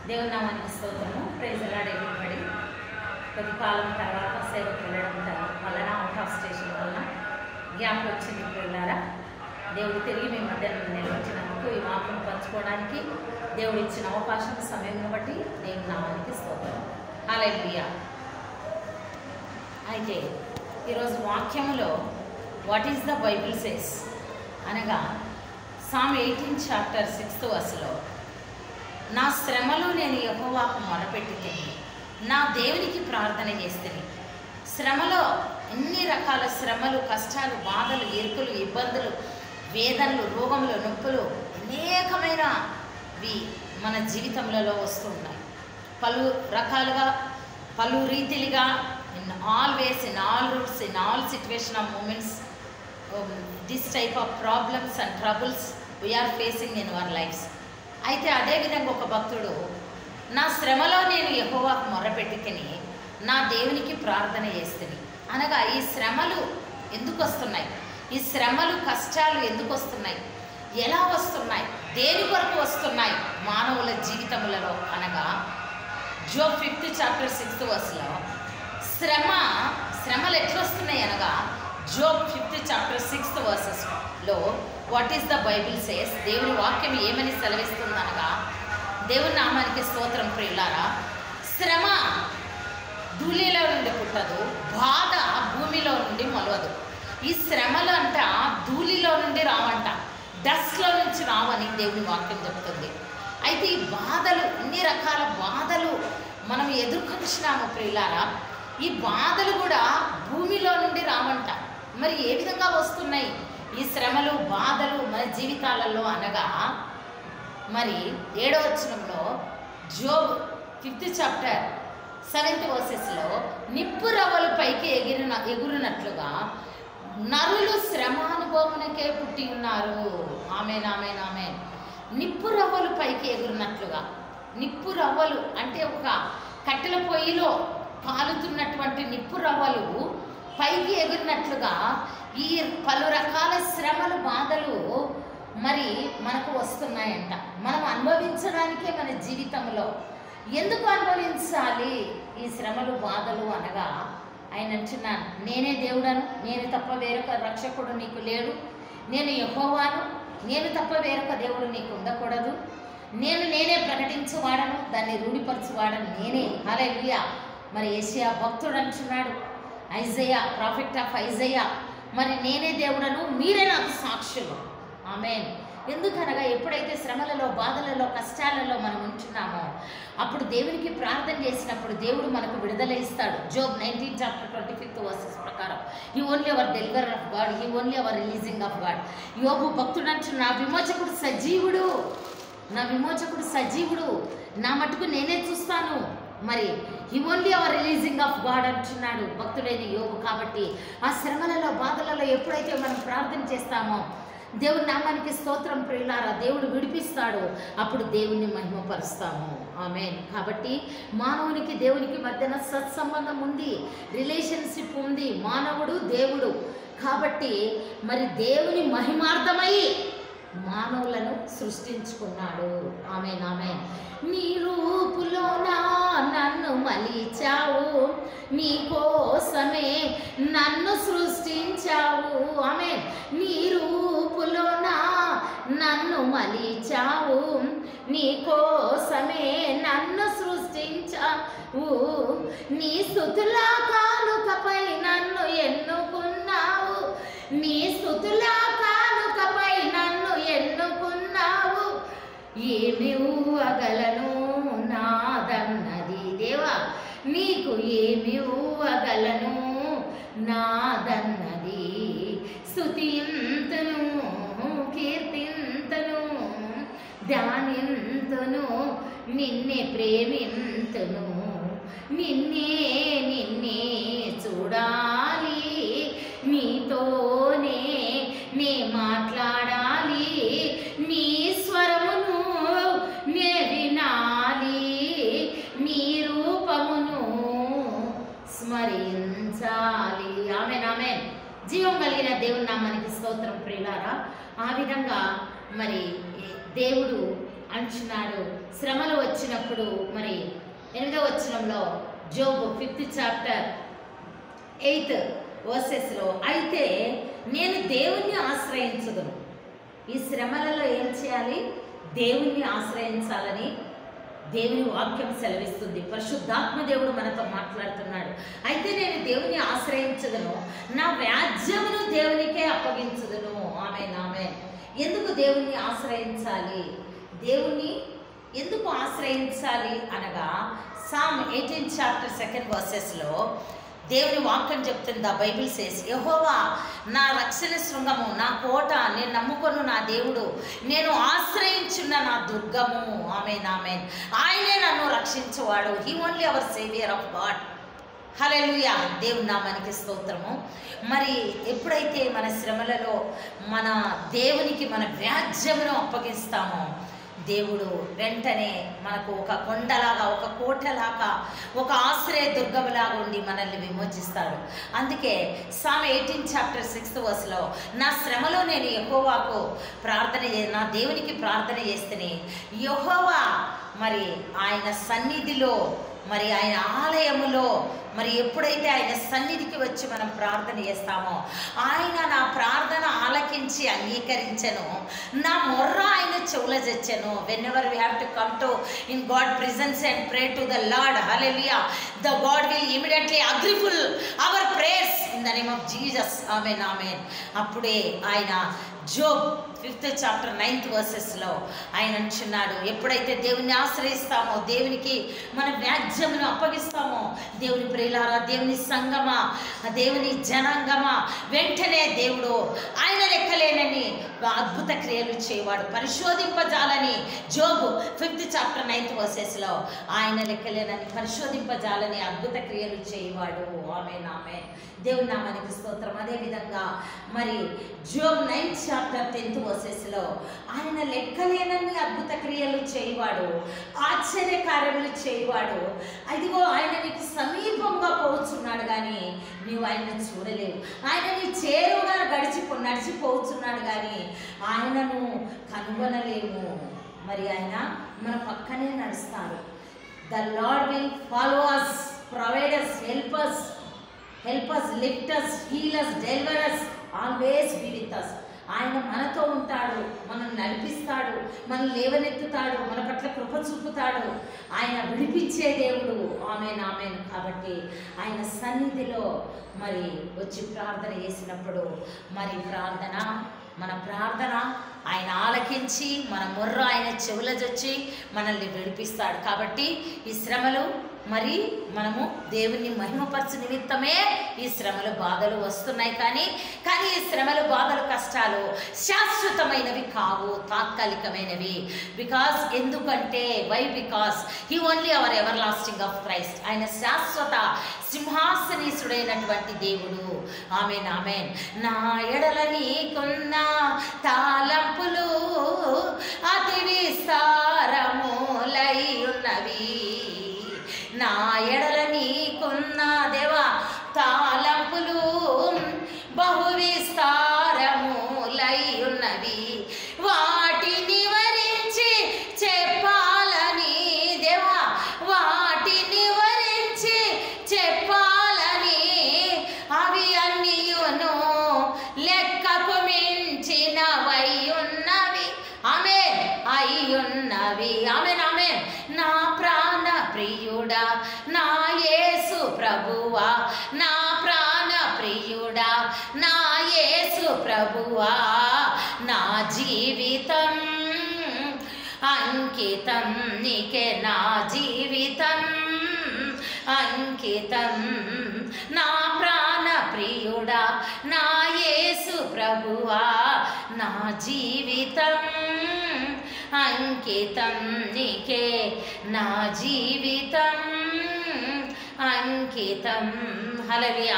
దేవుని నామానికి స్తోత్రము ప్రైజ్ అలాడ్ ఎవ్రీబడి కొద్ది కాలం తర్వాత సేవకు వెళ్ళడం త- వలన అవుట్ ఆఫ్ స్టేషన్ వలన గ్యాప్ వచ్చింది పిల్లారా దేవుడు తిరిగి మీ మధ్య నిలవచ్చినందుకు ఈ వాక్యం పంచుకోవడానికి దేవుడు ఇచ్చిన అవకాశం సమయం బట్టి దేవుని నామానికి స్తోత్రం హల్లెలూయా అయితే ఈరోజు వాక్యములో what is the Bible says అనగా సామ్ ఎయిటీన్ చాప్టర్ సిక్స్త్ వర్స్లో నా శ్రమలో నేను యెహోవాకు మొరపెట్టి తిని నా దేవునికి ప్రార్థన చేస్తుంది శ్రమలో ఎన్ని రకాల శ్రమలు కష్టాలు బాధలు ఇరుకులు ఇబ్బందులు వేదనలు రోగములు నొప్పులు అనేకమైనవి మన జీవితంలో వస్తూ ఉన్నాయి పలు రకాలుగా పలు రీతిలుగా in all ways in all routes in all situation of moments this type of problems and troubles we are facing in our lives అయితే అదేవిధంగా ఒక భక్తుడు నా శ్రమలో నేను యెహోవాకు మొర్రపెట్టుకుని నా దేవునికి ప్రార్థన చేస్తుంది అనగా ఈ శ్రమలు ఎందుకు వస్తున్నాయి ఈ శ్రమలు కష్టాలు ఎందుకు వస్తున్నాయి ఎలా వస్తున్నాయి దేని కొరకు వస్తున్నాయి మానవుల జీవితములలో అనగా జో ఫిఫ్త్ చాప్టర్ సిక్స్త్ వర్స్లో శ్రమ శ్రమలు ఎట్లా వస్తున్నాయి అనగా జోబ్ ఫిఫ్త్ చాప్టర్ సిక్స్త్ వర్సెస్లో what is the Bible says దేవుని వాక్యం ఏమని సెలవిస్తుంది అనగా దేవుని నామానికి స్తోత్రం ప్రియులారా శ్రమ ధూళిలో నుండి పుట్టదు బాధ భూమిలో నుండి మొలవదు ఈ శ్రమలు అంట ధూళిలో నుండి రావంట డస్ట్లో నుంచి రావని దేవుని వాక్యం చెప్తుంది అయితే ఈ బాధలు ఇన్ని రకాల బాధలు మనం ఎదుర్కొనిచ్చినాము ప్రియులారా ఈ బాధలు కూడా భూమిలో నుండి రావంట మరి ఏ విధంగా వస్తున్నాయి ఈ శ్రమలు బాధలు మన జీవితాలలో అనగా మరి ఏడవ వచనంలో జోబ్ ఫిఫ్త్ చాప్టర్ సెవెంత్ వర్సెస్లో నిప్పు రవ్వలు పైకి ఎగిరిన ఎగురినట్లుగా నరులు శ్రమానుభవమునకే పుట్టి ఉన్నారు ఆమెన్ ఆమెన్ ఆమెన్ నిప్పు రవ్వలు పైకి ఎగురినట్లుగా నిప్పు రవ్వలు అంటే ఒక కట్టెల పొయ్యిలో కాలుతున్నటువంటి నిప్పు రవ్వలు పైకి ఎగిరినట్లుగా ఈ పలు రకాల శ్రమలు బాధలు మరి మనకు వస్తున్నాయంట మనం అనుభవించడానికే మన జీవితంలో ఎందుకు అనుభవించాలి ఈ శ్రమలు బాధలు అనగా ఆయన అంటున్నాను నేనే దేవుడను నేను తప్ప వేరొక రక్షకుడు నీకు లేడు నేను యహోవాను నేను తప్ప వేరొక దేవుడు నీకు ఉండకూడదు నేను నేనే ప్రకటించువాడను దాన్ని రూఢిపరచువాడను నేనే హల్లెలూయా మరి ఏషియా భక్తుడు అంటున్నాడు ఐజయ్య ప్రాఫిట్ ఆఫ్ ఐజయ్య మరి నేనే దేవుడను మీరే నాకు సాక్షులు ఆమెన్ ఎందుకనగా ఎప్పుడైతే శ్రమలలో బాధలలో కష్టాలలో మనం ఉంటున్నామో అప్పుడు దేవునికి ప్రార్థన చేసినప్పుడు దేవుడు మనకు విడుదల ఇస్తాడు Job nineteen chapter twenty fifth verses ప్రకారం he only our deliver of God he only our releasing of God యోబు భక్తుడు అంటున్న నా విమోచకుడు సజీవుడు నా విమోచకుడు సజీవుడు నా మటుకు నేనే చూస్తాను మరి he only our releasing of God అంటున్నాడు భక్తుడైన యోగు కాబట్టి ఆ శ్రమలలో బాధలలో ఎప్పుడైతే మనం ప్రార్థన చేస్తామో దేవుడి నామానికి స్తోత్రం ప్రియులారా దేవుడు విడిపిస్తాడు అప్పుడు దేవుణ్ణి మహిమపరుస్తాము ఆమెన్ కాబట్టి మానవునికి దేవునికి మధ్యన సత్సంబంధం ఉంది రిలేషన్షిప్ ఉంది మానవుడు దేవుడు కాబట్టి మరి దేవుని మహిమార్థమై మానవులను సృష్టించుకున్నాడు ఆమె ఆమె నీ రూపులోనా నన్ను మలిచావు నీ కోసమే నన్ను సృష్టించావు ఆమె నీ రూపులోనా నన్ను మలిచావు నీ కోసమే నన్ను సృష్టించావు నీ స్థుతుల కానుకపై నన్ను ఎన్నుకున్నావు నీ స్థుతుల కానుకపై నన్ను ఎన్నుకున్నావు ఏమి ఊవగలను నాదన్నది దేవా నీకు ఏమి ఊవగలను నాదన్నది స్థుతింతను కీర్తింతను ధ్యానింతును నిన్నే ప్రేమింతును నిన్నే నిన్నే చూడాలి నీతోనే నే మాట్లాడాలి నీ స్వరమును నే వినాలి నీ రూపమును స్మరించాలి ఆమె ఆమె జీవం కలిగిన దేవుని నామానికి స్తోత్రం ప్రియులారా ఆ విధంగా మరి దేవుడు అంటున్నాడు శ్రమలు వచ్చినప్పుడు మరి ఎనిమిదవ వచనంలో జోబ్ ఫిఫ్త్ చాప్టర్ ఎయిత్ వర్సెస్లో అయితే నేను దేవుణ్ణి ఆశ్రయించదును ఈ శ్రమలలో ఏం చేయాలి దేవుణ్ణి ఆశ్రయించాలని దేవుని వాక్యం సెలవిస్తుంది పరిశుద్ధాత్మ దేవుడు మనతో మాట్లాడుతున్నాడు అయితే నేను దేవుని ఆశ్రయించదును నా వ్యాజ్యమును దేవునికే అప్పగించదును ఆమె నామె ఎందుకు దేవుణ్ణి ఆశ్రయించాలి దేవుణ్ణి ఎందుకు ఆశ్రయించాలి అనగా సామ్ ఎయిటీన్ చాప్టర్ సెకండ్ వర్సెస్లో దేవుని వాక్యం చెప్తుంది ఆ బైబిల్ సేస్ యహోవా నా రక్షణ శృంగము నా కోట నేను నమ్ముకొను నా దేవుడు నేను ఆశ్రయించున్న నా దుర్గము ఆమె నామెన్ ఆయనే నన్ను రక్షించేవాడు he only our saviour of God hallelujah దేవుని నామానికి స్తోత్రము మరి ఎప్పుడైతే మన శ్రమలలో మన దేవునికి మన వ్యాజ్యమును అప్పగిస్తామో దేవుడు వెంటనే మనకు ఒక కొండలాగా ఒక కోటలాగా ఒక ఆశ్రయ దుర్గములాగా ఉండి మనల్ని విమోచిస్తాడు అందుకే సామ్ ఎయిటీన్ చాప్టర్ సిక్స్త్ వర్స్లో నా శ్రమలో నేను యహోవాకు ప్రార్థన చే నా దేవునికి ప్రార్థన చేస్తేనే యహోవా మరి ఆయన సన్నిధిలో మరి ఆయన ఆలయములో మరి ఎప్పుడైతే ఆయన సన్నిధికి వచ్చి మనం ప్రార్థన చేస్తామో ఆయన నా ప్రార్థన ఆలకించి అంగీకరించను నా మొర్ర ఆయన చెవుల తెచ్చాను whenever we have to come to in God presence and pray to the Lord hallelujah the God will immediately అగ్రిఫుల్ our prayers in the name of Jesus amen amen అప్పుడే ఆయన జోబ్ ఫిఫ్త్ చాప్టర్ నైన్త్ వర్సెస్లో ఆయన అంటున్నాడు ఎప్పుడైతే దేవుని ఆశ్రయిస్తామో దేవునికి మన వ్యాజ్యమును అప్పగిస్తామో దేవుని ప్రియులారా దేవుని సంగమా దేవుని జనాంగమా వెంటనే దేవుడు ఆయన లెక్కలేనని అద్భుత క్రియలు చేయవాడు పరిశోధింపజాలని జోబు ఫిఫ్త్ చాప్టర్ నైన్త్ వర్సెస్లో ఆయన లెక్కలేనని పరిశోధింపజాలని అద్భుత క్రియలు చేయవాడు ఆమె నామే దేవుని నామానికి స్తోత్రం అదేవిధంగా మరి జోబ్ నైన్త్ చాప్టర్ టెన్త్ వర్సెస్లో ఆయన లెక్కలేనన్ని అద్భుత క్రియలు చేయవాడు ఆశ్చర్య కార్యములు చేయవాడు అదిగో ఆయన నీకు సమీపంగా పోతున్నాడు కానీ నీవు ఆయన చూడలేవు ఆయన నీ చేరువుగా గడిచిపో నడిచిపోతున్నాడు కానీ ఆయనను కనుగొనలేము మరి ఆయన మన పక్కనే నడుస్తారు the Lord will follow us provide us help us help us lift us heal us deliver us always be with us ఆయన మనతో ఉంటాడు మనం నడిపిస్తాడు మనం లేవనెత్తుతాడు మన పట్ల కృప చూపుతాడు ఆయన విడిపించే దేవుడు ఆమెన్ ఆమెన్ కాబట్టి ఆయన సన్నిధిలో మరి వచ్చి ప్రార్థన చేసినప్పుడు మరి ప్రార్థన మన ప్రార్థన ఆయన ఆలకించి మన మొర్ర ఆయన చెవులజొచ్చి మనల్ని విడిపిస్తాడు కాబట్టి ఈ శ్రమలు మరి మనము దేవుని మహిమపరచు నిమిత్తమే ఈ శ్రమలు బాధలు వస్తున్నాయి కానీ కానీ ఈ శ్రమలు బాధలు కష్టాలు శాశ్వతమైనవి కావు తాత్కాలికమైనవి బికాస్ ఎందుకంటే why because he only our everlasting of Christ ఆయన శాశ్వత సింహాసనీసుడైనటువంటి దేవుడు ఆమెన్ ఆమెన్ నా ఎడల నీకున్న తాలంపులు అతి విస్తారములై ఉన్నవి నా ఎడల నీకున్న దేవా తాలంపులు బహు విస్తారములై ఉన్నవి వాటిని వరించి చెప్పాలని దేవా వాటిని వరించి చెప్పాలని అవి అన్నీయును లెక్కకు మించినవై ఉన్నవి ఆమె అయ్యున్నవి ఆమె ఆమె నా ప్రాణ ప్రియుడా నా యేసు ప్రభువా నా ప్రాణ ప్రియుడా నా యేసు ప్రభువా నా జీవితం అంకితం నీకే నా జీవితం అంకితం నా ప్రాణ ప్రియుడా నా యేసు ప్రభువా నా జీవితం అంకితం నీకే నా జీవితం అంకితం హలలియా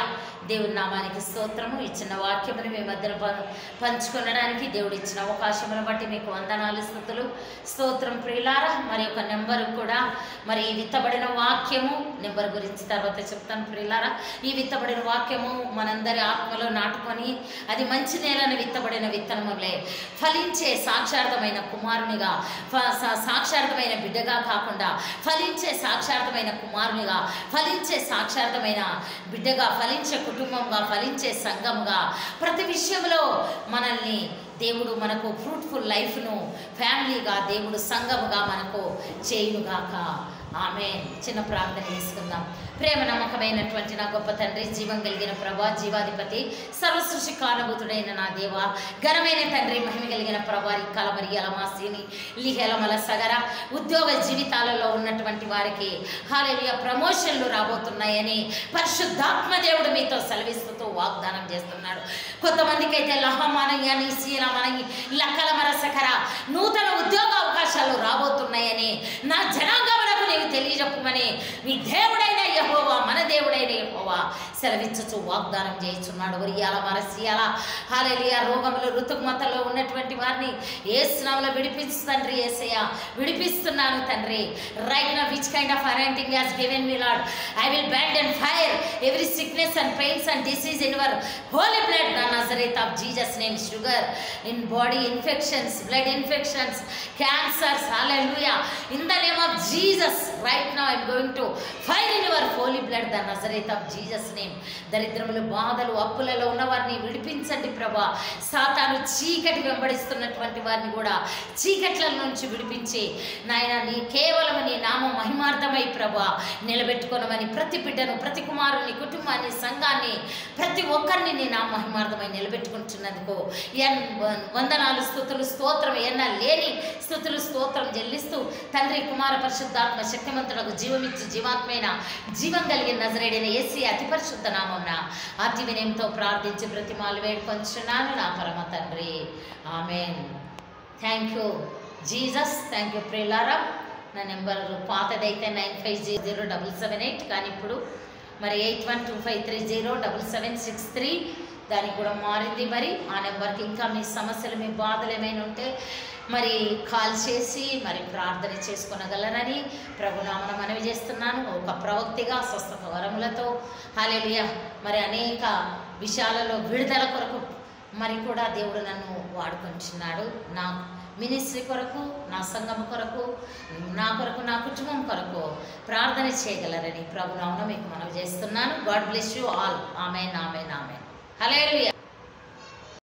దేవుని నామానికి స్తోత్రము ఇచ్చిన వాక్యముని మీ మధ్యన ప- పంచుకొనడానికి దేవుడు ఇచ్చిన అవకాశమును బట్టి మీకు వందనాలు స్థుతులు స్తోత్రం ప్రియులారా మరి ఒక నెంబర్ కూడా మరి ఈ విత్తబడిన వాక్యము నెంబర్ గురించి తర్వాత చెప్తాను ప్రియులారా ఈ విత్తబడిన వాక్యము మనందరి ఆత్మలో నాటుకొని అది మంచి నేలను విత్తబడిన విత్తనములే ఫలించే సాక్షార్థమైన కుమారునిగా ఫ- సా- సాక్షార్థమైన బిడ్డగా కాకుండా ఫలించే సాక్షార్థమైన కుమారునిగా ఫలించే సాక్షార్థమైన బిడ్డగా ఫలించే కుటుంబంగా ఫలించే సంఘముగా ప్రతి విషయంలో మనల్ని దేవుడు మనకు ఫ్రూట్ఫుల్ లైఫ్ను ఫ్యామిలీగా దేవుడు సంఘముగా మనకు చేయునుగాక ఆమె చిన్న ప్రార్థన చేసుకుందాం ప్రేమ నమ్మకమైనటువంటి నా గొప్ప తండ్రి జీవం కలిగిన ప్రభా జీవాధిపతి సర్వసృష్టి కారణభూతుడైన నా దేవ ఘనమైన తండ్రి మహిమ కలిగిన ప్రభారి కలమరి అలమాసిని లిహెలమల సగర ఉద్యోగ జీవితాలలో ఉన్నటువంటి వారికి హాలేలియ ప్రమోషన్లు రాబోతున్నాయని పరిశుద్ధాత్మ దేవుడు మీతో సెలవిస్తూ వాగ్దానం చేస్తున్నాడు కొంతమందికి అయితే లహమానయ్య నీసీలమనయ్య లక్కల మరసకర నూతన ఉద్యోగ అవకాశాలు రాబోతున్నాయని నా జనాంగములకు నీవు తెలియజెప్పమని మీ దేవుడైన యహోవా మన దేవుడైన యహోవా సెలవిచ్చుచు వాగ్దానం చేయించున్నాడు ఒరియాల మరసియాల హాలెలియ రోగములు ఋతుమతలో ఉన్నటువంటి వారిని ఏ స్నామంలో విడిపించు తండ్రి ఏసయ్య విడిపిస్తున్నాను తండ్రి రైట్ నా విచ్ కైండ్ ఆఫ్ అరెంటింగ్ has given me Lord I will band and fire every sickness and pains and disease in your holy blood the Nazareth of Jesus name sugar in body infections blood infections cancers hallelujah in the name of jesus right now i'm going to fire in your holy blood the nazareth of jesus name దరిద్రములు బాధలు అప్పులలో ఉన్న వారిని విడిపించండి ప్రభా సాతాను చీకటి వెంబడిస్తున్నటువంటి వారిని కూడా చీకట్ల నుంచి విడిపించి నాయన నీ కేవలం నీ నామ మహిమార్థమై ప్రభా నిలబెట్టుకోనమని ప్రతి బిడ్డను ప్రతి కుమారుని కుటుంబాన్ని సంఘాన్ని ప్రతి ఒక్కరిని నీ నామ మహిమార్థమై నిలబెట్టుకుంటున్నందుకు ఎన్ వందనాలు స్థుతులు స్తోత్రం ఎన్న లేని స్థుతులు స్తోత్రం చెల్లిస్తూ తండ్రి కుమార పరిశుద్ధాత్మ శక్తిమంతులకు జీవమిచ్చు జీవాత్మైన జీవం కలిగిన నజరేడైన ఏసీ అతి పరిశుద్ధ నామమున అతి వినయంతో ప్రార్థించి ప్రతిమాలు వేడుకొంచున్నాను నా పరమ తండ్రి amen thank you Jesus thank you ప్రిలారా నా నెంబర్ పాతదైతే nine five zero double seven eight కానీ ఇప్పుడు మరి eight one two five three zero double seven six three దానికి కూడా మారింది మరి ఆ నెంబర్కి ఇంకా మీ సమస్యలు మీ బాధలు ఏమైనా ఉంటే మరి కాల్ చేసి మరి ప్రార్థన చేసుకొనగలరని ప్రభునామన మనవి చేస్తున్నాను ఒక ప్రవక్తిగా స్వస్థత వరములతో హాలేలుయ మరి అనేక విషయాలలో విడుదల కొరకు మరి కూడా దేవుడు నన్ను వాడుకుంటున్నాడు నా మినిస్ట్రీ కొరకు నా సంఘం కొరకు నా కొరకు నా కుటుంబం కొరకు ప్రార్థన చేయగలరని ప్రభునామన మీకు మనవి చేస్తున్నాను God bless you all amen amen amen hallelujah